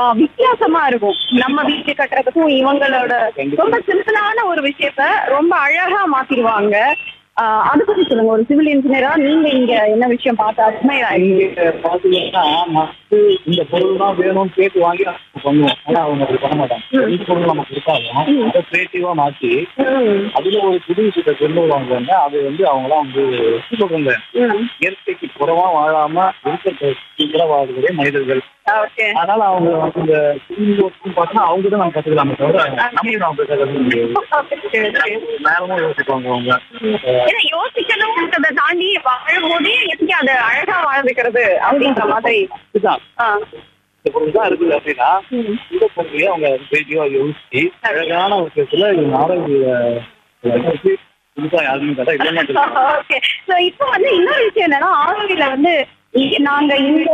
ஆஹ், வித்தியாசமா இருக்கும் நம்ம வீட்டு கட்டுறதுக்கும் இவங்களோட ரொம்ப சிம்பிளான ஒரு விஷயத்த ரொம்ப அழகா மாத்திடுவாங்க ஆஹ், அதை பத்தி சொல்லுங்க ஒரு சிவில் இன்ஜினியரா நீங்க இங்க என்ன விஷயம் பார்த்து admire ஆயிருக்கீங்க? இங்க பாத்தீங்கன்னா மஸ்து இந்த பொருள் தான் வேணும்னு கேட்டு வாங்கி நம்ம பண்ணுவோம் ஆனா அவங்க அப்படி பண்ண மாட்டாங்க இந்த பொருள் நம்ம கொடுத்தாலும் அதை கிரியேட்டிவா மாத்தி ம், அதுல ஒரு புது விஷயத்தை கொண்டு வருவாங்க அது வந்து அவங்களாம் வந்து எப்படி சொல்றாங்க ம். இயற்கைக்கு புறமா வாழாம இருக்கிற வாழ்கிறே மனிதர்கள் ஓகே அதனால அவங்க வந்து இந்த சிவில் ஒர்க்கும் பார்த்தா அவங்க தான் நம்ம கத்துக்கலாமே தவிர நம்ம நம்ம கத்துக்க முடியாது நேரமும் யோசிப்பாங்க அவங்க ஏன்னா யோசிக்கணும்ன்றதை தாண்டி வாழும்போதே எப்படி அது அழகா வாழ்ந்துக்கிறது அப்படின்ற மாதிரி இதுதான் ஆ. இந்த பொருள் தான் இருக்குது அப்படின்னா இந்த பொருளையே அவங்க கிரியேட்டிவா யோசிச்சு அழகான விஷயத்துல இவங்க ஆரோக்கிய புதுசா யாருமே கேட்டா இல்ல மாட்டேங்க ஓகே சோ இப்போ வந்து இன்னொரு விஷயம் என்னன்னா ஆரோவில வந்து இங்க நாங்க இந்த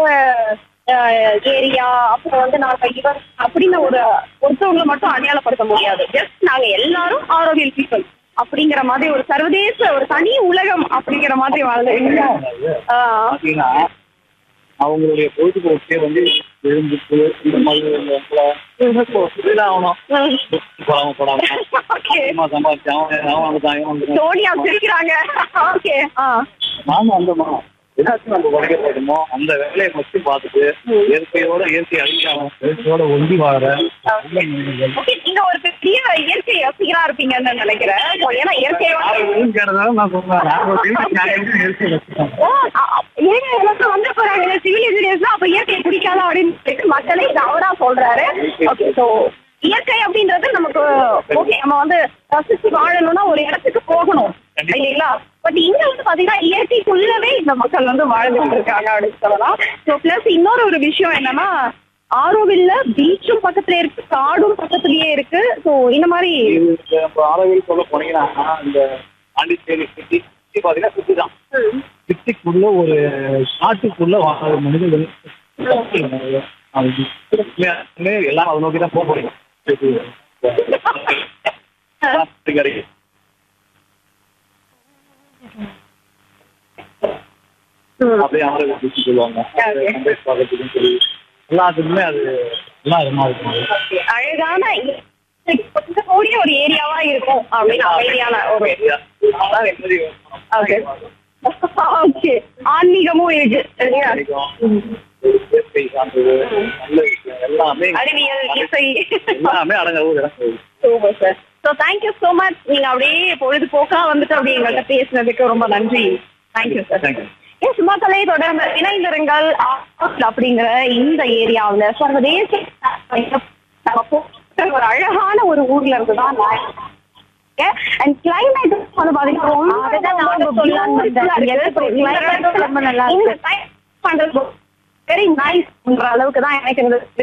ஏரியா அப்புறம் வந்து நாங்க இவர் அப்படின்னு ஒரு ஒருத்தவங்களை மட்டும் அடையாளப்படுத்த முடியாது ஜஸ்ட் நாங்க எல்லாரும் ஆரோவில் பீப்புள் அப்படிங்கிற மாதிரி ஒரு சர்வதேச ஒரு தனி உலகம் அப்படிங்கிற மாதிரி வாழ்ந்துருக்கீங்க ஆஹ் பாத்தீங்கன்னா அவங்களுடைய பொழுதுபோக்கே வந்து எழுந்துட்டு இந்த மாதிரி தொழில் ஆகணும் போடாம போடாம ஓகே சும்மா சம்பாதிச்சு அவன் அவன் வந்துட்டான் இவன் வந்துட்டான். சோனியா சிரிக்கிறாங்க ஓகே ஆ நானும் அந்த மா- எல்லாத்தையும் நம்ம உடைக்கப்படணுமோ அந்த வேலையை மட்டும் பார்த்துட்டு இயற்கையோட இயற்கை அழிக்காம இயற்கையோட ஒன்றி வாழ நல்ல மனிதர்கள். ஓகே நீங்க ஒரு பெரிய இயற்கை ரசிகரா இருப்பீங்கன்னு நினைக்கிறேன் So, ஏன்னா இயற்கையோட யாரும் எதுவும் கேட்டதால நான் சொல்றேன். நான் ஒரு தெய்வம் நியாயம் இயற்கையை ரசிக்கிறேன். ஓ, அ- அ- ஏங்க எல்லாரும் வந்து போறாங்க சிவில் இன்ஜினியர்ஸ் அப்ப இயற்கை பிடிக்காத அப்படின்னு சொல்லிட்டு மக்களே இது அவரா சொல்றாரு ஓகே சோ இயற்கை அப்படின்றது நமக்கு ஓகே நம்ம வந்து ரசிச்சு வாழணும்னா ஒரு இடத்துக்கு போகணும் இல்லைங்களா பட் இங்க வந்து பாத்தீங்கன்னா இயற்கைக்குள்ளவே இந்த மக்கள் வந்து வாழ்ந்துட்டு இருக்காங்க அப்படின்னு சொல்லலாம் சோ பிளஸ் இன்னொரு ஒரு விஷயம் என்னன்னா ஆரோவில்ல பீச்சும் பக்கத்துல இருக்கு காடும் பக்கத்துலயே இருக்கு சோ இந்த மாதிரி இது இந்த நம்ம ஆரோவில் சொல்ல போனீங்கன்னா இந்த பாண்டிச்சேரி சிட்டி சிட்டி பாத்தீங்கன்னா சிட்டி தான் சிட்டிக்குள்ள ஒரு காட்டுக்குள்ள வாழ்ற மனிதர்கள் அது உண்மையாலுமே எல்லாம் அதை நோக்கி தான் போக போறீங்க கிடைக்கும் அப்படியே ஆரோக்கிய பீச் சொல்லுவாங்க Okay. சன்ரைஸ் பார்க்கறதுக்கும் சரி எல்லாத்துக்குமே அது நல்லா இதமா இருக்கும் அழகான கூடிய ஒரு ஏரியாவா இருக்கும் அப்படின்னு அமைதியான ஒரு அதான் என்னது ஓகே ஓகே ஆன்மீகமும் இருக்கு சரியா கிடைக்கும். இயற்கை சார்ந்தது நல்ல விஷயம் எல்லாமே அறிவியல் இசை எல்லாமே அடங்குற ஒரு இடம் இது. Super sir so thank you so much நீங்க அப்படியே பொழுதுபோக்கா வந்துட்டு அப்படியே எங்கள்கிட்ட பேசுனதுக்கு ரொம்ப நன்றி தேங்க்யூ சார் Thank you. ஏன் சும்மா கலை தொடர்ந்து இணைந்திருங்கள் ஆஸ்ட் அப்படிங்கிற இந்த ஏரியாவுல சர்வதேச நம்ம போற ஒரு அழகான ஒரு ஊர்ல இருந்து தான் நான் அண்ட் கிளைமேட் வந்து பாத்தீங்கன்னா ரொம்ப அதுதான் நானும் சொல்லலாம்னு இருந்தேன். இங்க இருக்கிற climate ரொம்ப நல்லா இருக்கு. பண்றது வெரி நைஸ்ன்ற அளவுக்கு தான் எனக்கு இருந்தது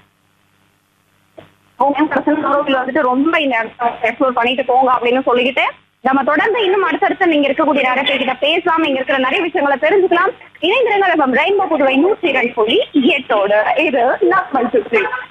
அவங்க பர்சனல் ரோட்ல வந்துட்டு ரொம்ப இந்த எக்ஸ்ப்ளோர் பண்ணிட்டு போங்க அப்படின்னு சொல்லிக்கிட்டு நம்ம தொடர்ந்து இன்னும் அடுத்தடுத்து நீங்க இருக்கக்கூடிய நிறைய பேர்கிட்ட பேசலாம் இங்க இருக்கிற நிறைய விஷயங்களை தெரிஞ்சுக்கலாம் இணைந்திருங்கள் ரெயின்போ புதுவை நூற்றி இரண்டு புள்ளி எட்டோட இது நம்ம சுற்றி